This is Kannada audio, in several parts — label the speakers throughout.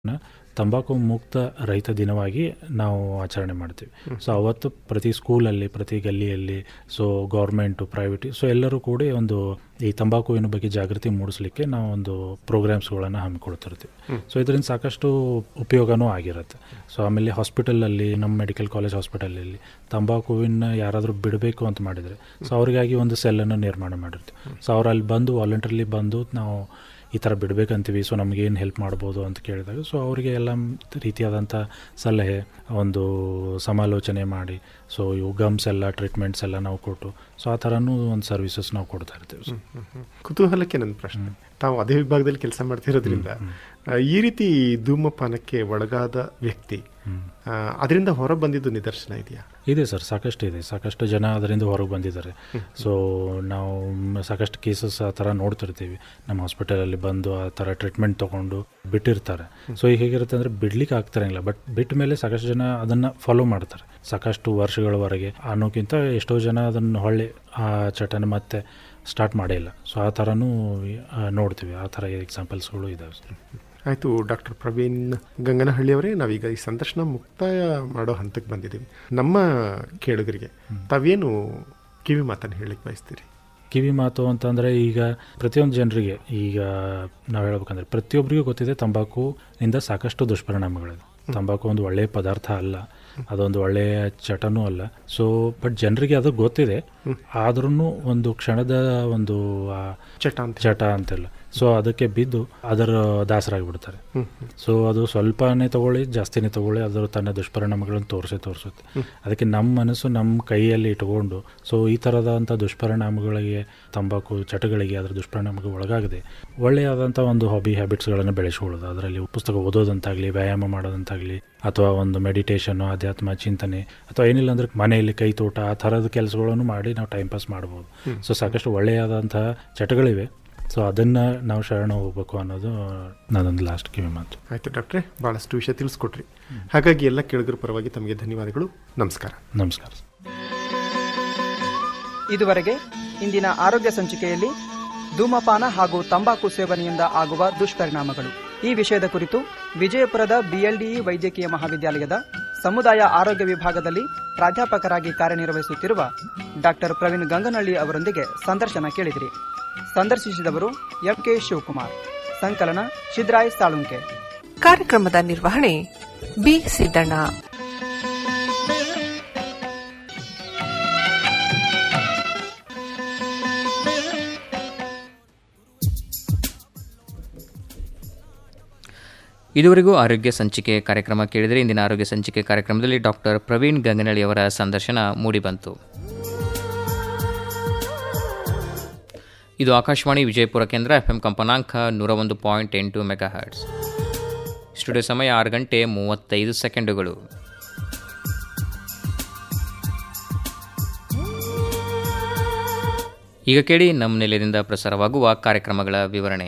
Speaker 1: ತಂಬಾಕು ಮುಕ್ತ ರಹಿತ ದಿನವಾಗಿ ನಾವು ಆಚರಣೆ ಮಾಡ್ತೀವಿ ಸೊ ಅವತ್ತು ಪ್ರತಿ ಸ್ಕೂಲಲ್ಲಿ ಪ್ರತಿ ಗಲ್ಲಿಯಲ್ಲಿ ಸೊ ಗೌರ್ಮೆಂಟು ಪ್ರೈವೇಟ್ ಸೊ ಎಲ್ಲರೂ ಕೂಡಿ ಒಂದು ಈ ತಂಬಾಕುವಿನ ಬಗ್ಗೆ ಜಾಗೃತಿ ಮೂಡಿಸ್ಲಿಕ್ಕೆ ನಾವು ಒಂದು ಪ್ರೋಗ್ರಾಮ್ಸ್ಗಳನ್ನು ಹಮ್ಮಿಕೊಳ್ತಿರ್ತೀವಿ ಸೊ ಇದರಿಂದ ಸಾಕಷ್ಟು ಉಪಯೋಗನೂ ಆಗಿರುತ್ತೆ ಸೊ ಆಮೇಲೆ ಹಾಸ್ಪಿಟಲಲ್ಲಿ ನಮ್ಮ ಮೆಡಿಕಲ್ ಕಾಲೇಜ್ ಹಾಸ್ಪಿಟಲಲ್ಲಿ ತಂಬಾಕುವಿನ ಯಾರಾದರೂ ಬಿಡಬೇಕು ಅಂತ ಮಾಡಿದರೆ ಸೊ ಅವರಿಗಾಗಿ ಒಂದು ಸೆಲ್ಲನ್ನು ನಿರ್ಮಾಣ ಮಾಡಿರ್ತೀವಿ ಸೊ ಅವ್ರು ಅಲ್ಲಿ ಬಂದು ವಾಲಂಟ್ರಿಲಿ ಬಂದು ನಾವು ಈ ಥರ ಬಿಡಬೇಕಂತೀವಿ ಸೊ ನಮಗೇನು ಹೆಲ್ಪ್ ಮಾಡ್ಬೋದು ಅಂತ ಕೇಳಿದಾಗ ಸೊ ಅವರಿಗೆ ಎಲ್ಲ ರೀತಿಯಾದಂಥ ಸಲಹೆ ಒಂದು ಸಮಾಲೋಚನೆ ಮಾಡಿ ಸೊ ಇವು ಗಮ್ಸ್ ಎಲ್ಲ ಟ್ರೀಟ್ಮೆಂಟ್ಸ್ ಎಲ್ಲ ನಾವು ಕೊಟ್ಟು ಸೊ ಆ ಥರನೂ ಒಂದು ಸರ್ವಿಸಸ್ ನಾವು ಕೊಡ್ತಾ ಇರ್ತೀವಿ ಸೊ
Speaker 2: ಕುತೂಹಲಕ್ಕೆ ನನ್ನ ಪ್ರಶ್ನೆ ತಾವು ಅದೇ ವಿಭಾಗದಲ್ಲಿ ಕೆಲಸ ಮಾಡ್ತಿರೋದ್ರಿಂದ ಆ, ಈ ರೀತಿ ಧೂಮಪಾನಕ್ಕೆ ಒಳಗಾದ ವ್ಯಕ್ತಿ ಆ, ಅದರಿಂದ ಹೊರ ಬಂದಿದ್ದು ನಿದರ್ಶನ ಇದೆಯಾ
Speaker 1: ಇದೆ ಸರ್ ಸಾಕಷ್ಟು ಇದೆ ಸಾಕಷ್ಟು ಜನ ಅದರಿಂದ ಹೊರಗೆ ಬಂದಿದ್ದಾರೆ ಸೊ ನಾವು ಮ್- ಸಾಕಷ್ಟು ಕೇಸಸ್ ಆ ಥರ ನೋಡ್ತಿರ್ತೀವಿ ನಮ್ಮ ಹಾಸ್ಪಿಟಲಲ್ಲಿ ಬಂದು ಆ ಥರ ಟ್ರೀಟ್ಮೆಂಟ್ ತೊಗೊಂಡು ಬಿಟ್ಟಿರ್ತಾರೆ ಸೊ ಈಗ ಹೇಗಿರುತ್ತೆ ಅಂದರೆ ಬಿಡ್ಲಿಕ್ಕೆ ಆಗ್ತಿರಂಗಿಲ್ಲ ಬಟ್ ಬಿಟ್ಟ ಮೇಲೆ ಸಾಕಷ್ಟು ಜನ ಅದನ್ನು ಫಾಲೋ ಮಾಡ್ತಾರೆ ಸಾಕಷ್ಟು ವರ್ಷಗಳವರೆಗೆ ಅನ್ನೋಕ್ಕಿಂತ ಎಷ್ಟೋ ಜನ ಅದನ್ನು ಹೊಳ್ಳಿ ಆ ಚಟನ ಮತ್ತೆ ಸ್ಟಾರ್ಟ್ ಮಾಡೇ ಇಲ್ಲ ಸೊ ಆ ಥರನೂ ಆ, ನೋಡ್ತೀವಿ ಆ ಥರ ಎಕ್ಸಾಂಪಲ್ಸ್ಗಳು ಇದ್ದಾವೆ ಸರ್
Speaker 2: ಆಯಿತು ಡಾಕ್ಟರ್ ಪ್ರವೀಣ್ ಗಂಗನಹಳ್ಳಿಯವರೇ ನಾವೀಗ ಈ ಸಂದರ್ಶನ ಮುಕ್ತಾಯ ಮಾಡೋ ಹಂತಕ್ಕೆ ಬಂದಿದ್ದೀವಿ ನಮ್ಮ ಕೇಳುಗರಿಗೆ ತಾವೇನು ಕಿವಿ ಮಾತನ್ನು ಹೇಳಕ್ಕೆ ಬಯಸ್ತೀರಿ
Speaker 1: ಕಿವಿ ಮಾತು ಅಂತಂದರೆ ಈಗ ಪ್ರತಿಯೊಂದು ಜನರಿಗೆ ಈಗ ನಾವು ಹೇಳ್ಬೇಕಂದ್ರೆ ಪ್ರತಿಯೊಬ್ಬರಿಗೂ ಗೊತ್ತಿದೆ ತಂಬಾಕುನಿಂದ ಸಾಕಷ್ಟು ದುಷ್ಪರಿಣಾಮಗಳಿದೆ ತಂಬಾಕು ಒಂದು ಒಳ್ಳೆಯ ಪದಾರ್ಥ ಅಲ್ಲ ಅದೊಂದು ಒಳ್ಳೆಯ ಚಟನೂ ಅಲ್ಲ ಸೊ ಬಟ್ ಜನರಿಗೆ ಅದು ಗೊತ್ತಿದೆ ಆದ್ರೂ ಒಂದು ಕ್ಷಣದ ಒಂದು ಆ
Speaker 2: ಚಟ ಅಂತ
Speaker 1: ಚಟ ಅಂತೆಲ್ಲ ಸೊ ಅದಕ್ಕೆ ಬಿದ್ದು ಅದರ ದಾಸರಾಗಿಬಿಡ್ತಾರೆ ಸೊ ಅದು ಸ್ವಲ್ಪನೇ ತಗೊಳ್ಳಿ ಜಾಸ್ತಿನೇ ತಗೊಳ್ಳಿ ಅದರ ತನ್ನ ದುಷ್ಪರಿಣಾಮಗಳನ್ನು ತೋರಿಸೇ ತೋರಿಸುತ್ತೆ ಅದಕ್ಕೆ ನಮ್ಮ ಮನಸ್ಸು ನಮ್ಮ ಕೈಯಲ್ಲಿ ಇಟ್ಕೊಂಡು ಸೊ ಈ ಥರದಂಥ ದುಷ್ಪರಿಣಾಮಗಳಿಗೆ ತಂಬಾಕು ಚಟಗಳಿಗೆ ಅದರ ದುಷ್ಪರಿಣಾಮಕ್ಕೆ ಒಳಗಾಗದೆ ಒಳ್ಳೆಯದಾದಂಥ ಒಂದು ಹಾಬಿ ಹ್ಯಾಬಿಟ್ಸ್ಗಳನ್ನು ಬೆಳೆಸ್ಕೊಳ್ಳೋದು ಅದರಲ್ಲಿ ಪುಸ್ತಕ ಓದೋದಂತಾಗಲಿ ವ್ಯಾಯಾಮ ಮಾಡೋದಂತಾಗಲಿ ಅಥವಾ ಒಂದು ಮೆಡಿಟೇಷನ್ನು ಅಧ್ಯಾತ್ಮ ಚಿಂತನೆ ಅಥವಾ ಏನಿಲ್ಲ ಅಂದ್ರೆ ಮನೆಯಲ್ಲಿ ಕೈ ತೋಟ ಆ ಥರದ ಕೆಲಸಗಳನ್ನು ಮಾಡಿ ನಾವು ಟೈಮ್ ಪಾಸ್ ಮಾಡ್ಬೋದು ಸೊ ಸಾಕಷ್ಟು ಒಳ್ಳೆಯದಾದಂತಹ ಚಟಗಳಿವೆ ಸೊ ಅದನ್ನು ನಾವು ಶರಣ ಹೋಗ್ಬೇಕು ಅನ್ನೋದು ನನ್ನೊಂದು ಲಾಸ್ಟ್ ಕಿವಿ ಮಾತು
Speaker 2: ಆಯಿತು ಡಾಕ್ಟ್ರೆ ಭಾಳಷ್ಟು ವಿಷಯ ತಿಳಿಸ್ಕೊಟ್ರಿ ಹಾಗಾಗಿ ಎಲ್ಲ ಕೇಳುಗರ ಪರವಾಗಿ ತಮಗೆ ಧನ್ಯವಾದಗಳು ನಮಸ್ಕಾರ
Speaker 1: ನಮಸ್ಕಾರ
Speaker 3: ಇದುವರೆಗೆ ಇಂದಿನ ಆರೋಗ್ಯ ಸಂಚಿಕೆಯಲ್ಲಿ ಧೂಮಪಾನ ಹಾಗೂ ತಂಬಾಕು ಸೇವನೆಯಿಂದ ಆಗುವ ದುಷ್ಪರಿಣಾಮಗಳು ಈ ವಿಷಯದ ಕುರಿತು ವಿಜಯಪುರದ ಬಿಎಲ್ಡಿಇ ವೈದ್ಯಕೀಯ ಮಹಾವಿದ್ಯಾಲಯದ ಸಮುದಾಯ ಆರೋಗ್ಯ ವಿಭಾಗದಲ್ಲಿ ಪ್ರಾಧ್ಯಾಪಕರಾಗಿ ಕಾರ್ಯನಿರ್ವಹಿಸುತ್ತಿರುವ ಡಾಕ್ಟರ್ ಪ್ರವೀಣ್ ಗಂಗನಹಳ್ಳಿ ಅವರೊಂದಿಗೆ ಸಂದರ್ಶನ ಕೇಳಿದಿರಿ ಸಂದರ್ಶಿಸಿದವರು ಎಂಕೆ ಶಿವಕುಮಾರ್ ಸಂಕಲನ ಶಿದ್ರಾಯ್ ಸಾಳುಂಕೆ
Speaker 4: ಕಾರ್ಯಕ್ರಮದ ನಿರ್ವಹಣೆ ಬಿ ಸಿದ್ದಣ್ಣ
Speaker 5: ಇದುವರೆಗೂ ಆರೋಗ್ಯ ಸಂಚಿಕೆ ಕಾರ್ಯಕ್ರಮ ಕೇಳಿದರೆ ಇಂದಿನ ಆರೋಗ್ಯ ಸಂಚಿಕೆ ಕಾರ್ಯಕ್ರಮದಲ್ಲಿ ಡಾಕ್ಟರ್ ಪ್ರವೀಣ್ ಗಂಗನಳ್ಳಿ ಅವರ ಸಂದರ್ಶನ ಮೂಡಿಬಂತು ಇದು ಆಕಾಶವಾಣಿ ವಿಜಯಪುರ ಕೇಂದ್ರ ಎಫ್ ಎಂ ಕಂಪನಾಂಕ ನೂರ ಒಂದು ಪಾಯಿಂಟ್ ಎಂಟು ಮೆಗಾ ಹರ್ಟ್ಸ್ ಸ್ಟುಡಿಯೋ ಸಮಯ ಆರು ಗಂಟೆ ಮೂವತ್ತೈದು ಸೆಕೆಂಡುಗಳು ಈಗ ಕೇಳಿ ನಮ್ಮ ನೆಲೆಯಿಂದ ಪ್ರಸಾರವಾಗುವ ಕಾರ್ಯಕ್ರಮಗಳ ವಿವರಣೆ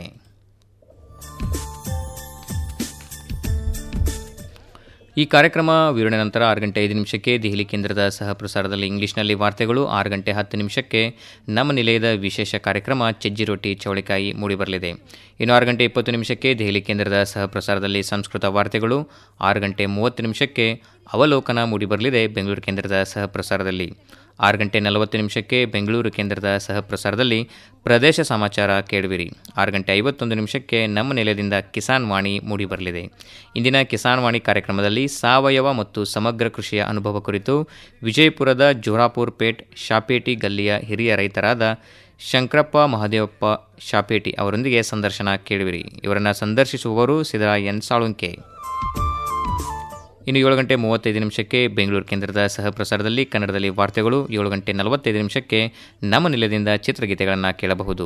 Speaker 5: ಈ ಕಾರ್ಯಕ್ರಮ ವಿವರಣೆ ನಂತರ ಆರು ಗಂಟೆ ಐದು ನಿಮಿಷಕ್ಕೆ ದೆಹಲಿ ಕೇಂದ್ರದ ಸಹ ಪ್ರಸಾರದಲ್ಲಿ ಇಂಗ್ಲಿಷ್ನಲ್ಲಿ ವಾರ್ತೆಗಳು ಆರು ಗಂಟೆ ಹತ್ತು ನಿಮಿಷಕ್ಕೆ ನಮ್ಮ ನಿಲಯದ ವಿಶೇಷ ಕಾರ್ಯಕ್ರಮ ಚಜ್ಜಿ ರೊಟ್ಟಿ ಚೌಳಿಕಾಯಿ ಮೂಡಿಬರಲಿದೆ ಇನ್ನು ಆರು ಗಂಟೆ ಇಪ್ಪತ್ತು ನಿಮಿಷಕ್ಕೆ ದೆಹಲಿ ಕೇಂದ್ರದ ಸಹ ಪ್ರಸಾರದಲ್ಲಿ ಸಂಸ್ಕೃತ ವಾರ್ತೆಗಳು ಆರು ಗಂಟೆ ಮೂವತ್ತು ನಿಮಿಷಕ್ಕೆ ಅವಲೋಕನ ಮೂಡಿಬರಲಿದೆ ಬೆಂಗಳೂರು ಕೇಂದ್ರದ ಸಹ ಪ್ರಸಾರದಲ್ಲಿ ಆರು ಗಂಟೆ ನಲವತ್ತು ನಿಮಿಷಕ್ಕೆ ಬೆಂಗಳೂರು ಕೇಂದ್ರದ ಸಹ ಪ್ರಸಾರದಲ್ಲಿ ಪ್ರದೇಶ ಸಮಾಚಾರ ಕೇಳುವಿರಿ ಆರು ಗಂಟೆ ಐವತ್ತೊಂದು ನಿಮಿಷಕ್ಕೆ ನಮ್ಮ ನೆಲೆಯಿಂದ ಕಿಸಾನ್ ವಾಣಿ ಮೂಡಿಬರಲಿದೆ ಇಂದಿನ ಕಿಸಾನ್ ವಾಣಿ ಕಾರ್ಯಕ್ರಮದಲ್ಲಿ ಸಾವಯವ ಮತ್ತು ಸಮಗ್ರ ಕೃಷಿಯ ಅನುಭವ ಕುರಿತು ವಿಜಯಪುರದ ಜೋರಾಪುರ್ ಪೇಟ್ ಶಾಪೇಟಿ ಗಲ್ಲಿಯ ಹಿರಿಯ ರೈತರಾದ ಶಂಕರಪ್ಪ ಮಹದೇವಪ್ಪ ಶಾಪೇಟಿ ಅವರೊಂದಿಗೆ ಸಂದರ್ಶನ ಕೇಳುವಿರಿ ಇವರನ್ನು ಸಂದರ್ಶಿಸುವವರು ಸಿದ್ದರಾ ಎನ್ ಸಾಳುಂಕೆ ಇನ್ನು ಏಳು ಗಂಟೆ ಮೂವತ್ತೈದು ನಿಮಿಷಕ್ಕೆ ಬೆಂಗಳೂರು ಕೇಂದ್ರದ ಸಹ ಪ್ರಸಾರದಲ್ಲಿ ಕನ್ನಡದಲ್ಲಿ ವಾರ್ತೆಗಳು ಏಳು ಗಂಟೆ ನಲವತ್ತೈದು ನಿಮಿಷಕ್ಕೆ ನಮ್ಮ ನಿಲಯದಿಂದ ಚಿತ್ರಗೀತೆಗಳನ್ನು ಕೇಳಬಹುದು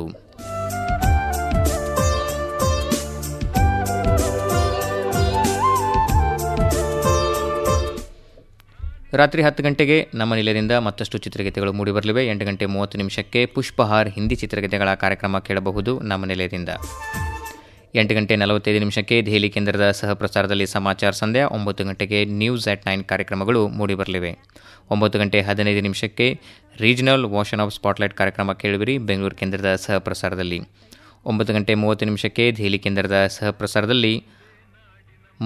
Speaker 5: ರಾತ್ರಿ ಹತ್ತು ಗಂಟೆಗೆ ನಮ್ಮ ನಿಲಯದಿಂದ ಮತ್ತಷ್ಟು ಚಿತ್ರಗೀತೆಗಳು ಮೂಡಿಬರಲಿವೆ ಎಂಟು ಗಂಟೆ ಮೂವತ್ತು ನಿಮಿಷಕ್ಕೆ ಪುಷ್ಪಹಾರ್ ಹಿಂದಿ ಚಿತ್ರಗೀತೆಗಳ ಕಾರ್ಯಕ್ರಮ ಕೇಳಬಹುದು ನಮ್ಮ ನಿಲಯದಿಂದ ಎಂಟು ಗಂಟೆ ನಲವತ್ತೈದು ನಿಮಿಷಕ್ಕೆ ದೆಹಲಿ ಕೇಂದ್ರದ ಸಹ ಪ್ರಸಾರದಲ್ಲಿ ಸಮಾಚಾರ ಸಂಧ್ಯಾ ಒಂಬತ್ತು ಗಂಟೆಗೆ ನ್ಯೂಸ್ ಅಟ್ ನೈನ್ ಕಾರ್ಯಕ್ರಮಗಳು ಮೂಡಿಬರಲಿವೆ ಒಂಬತ್ತು ಗಂಟೆ ಹದಿನೈದು ನಿಮಿಷಕ್ಕೆ ರೀಜನಲ್ ವಾಷನ್ ಆಫ್ ಸ್ಪಾಟ್ಲೈಟ್ ಕಾರ್ಯಕ್ರಮ ಕೇಳುವಿರಿ ಬೆಂಗಳೂರು ಕೇಂದ್ರದ ಸಹ ಪ್ರಸಾರದಲ್ಲಿ ಒಂಬತ್ತು ಗಂಟೆ ಮೂವತ್ತು ನಿಮಿಷಕ್ಕೆ ದೆಹಲಿ ಕೇಂದ್ರದ ಸಹ ಪ್ರಸಾರದಲ್ಲಿ